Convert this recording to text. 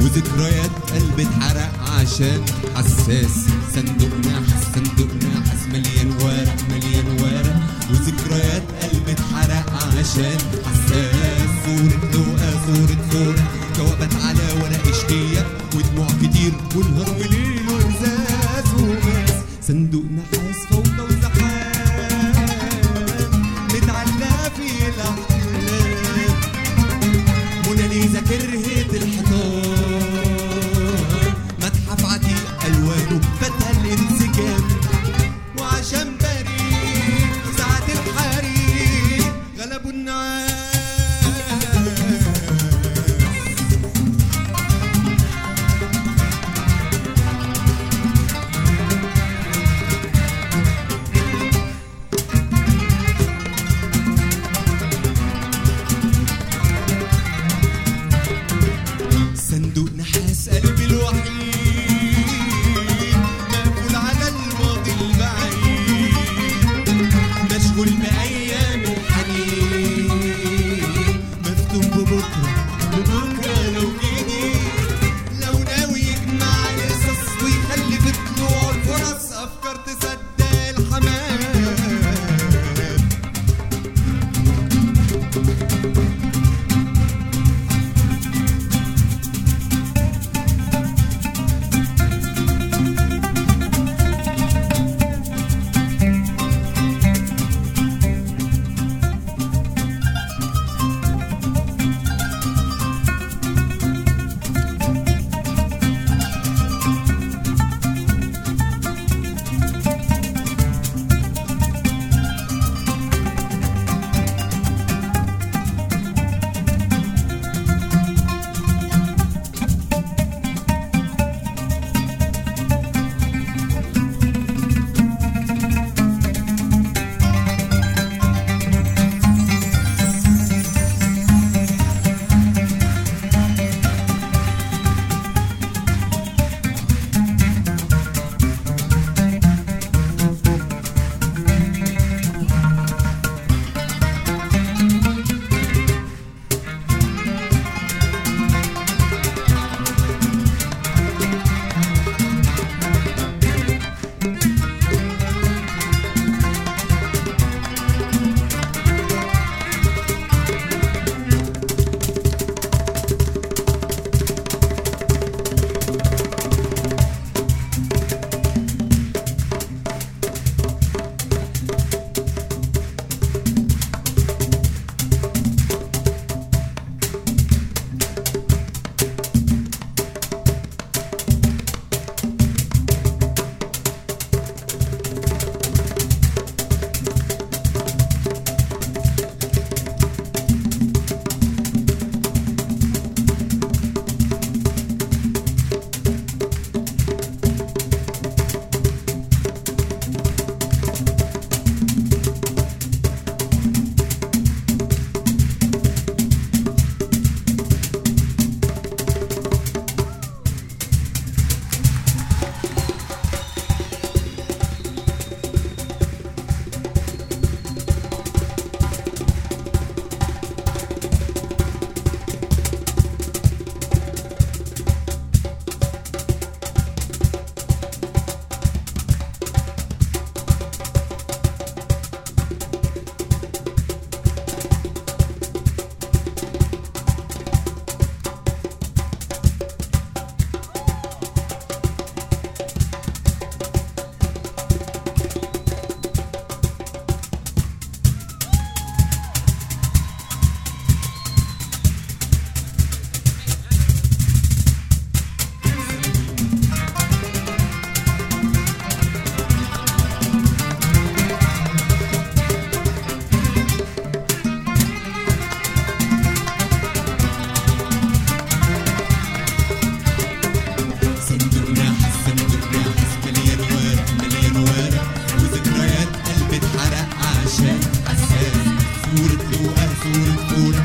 وذكريات قلبي اتحرق عشان حساس صندوق نحس صندوق نحس مليان ورق مليان ورق وذكريات قلبي اتحرق عشان حساس صورة لقا صورة صورة جوابات على ورق اشتياق ودموع كتير ونهار وليل وازاز وماس صندوق نحاس فوضى وزحام متعلقة في الأحلام موناليزا كرهت الحيطان متحف عتيق ألوانه فتح الانسجام وعشان بريء ساعة الحريق غلبوا النعاس صندوق نحاس قلبي الوحيد مقفول على الماضي البعيد مشغول بأيام الحنين مفتون ببكرة ببكرة لو جيني لو ناوي يجمع القصص ويخلي في طلوع الفرص أفكار تصدق الحمام صورة لوقا صورة فورة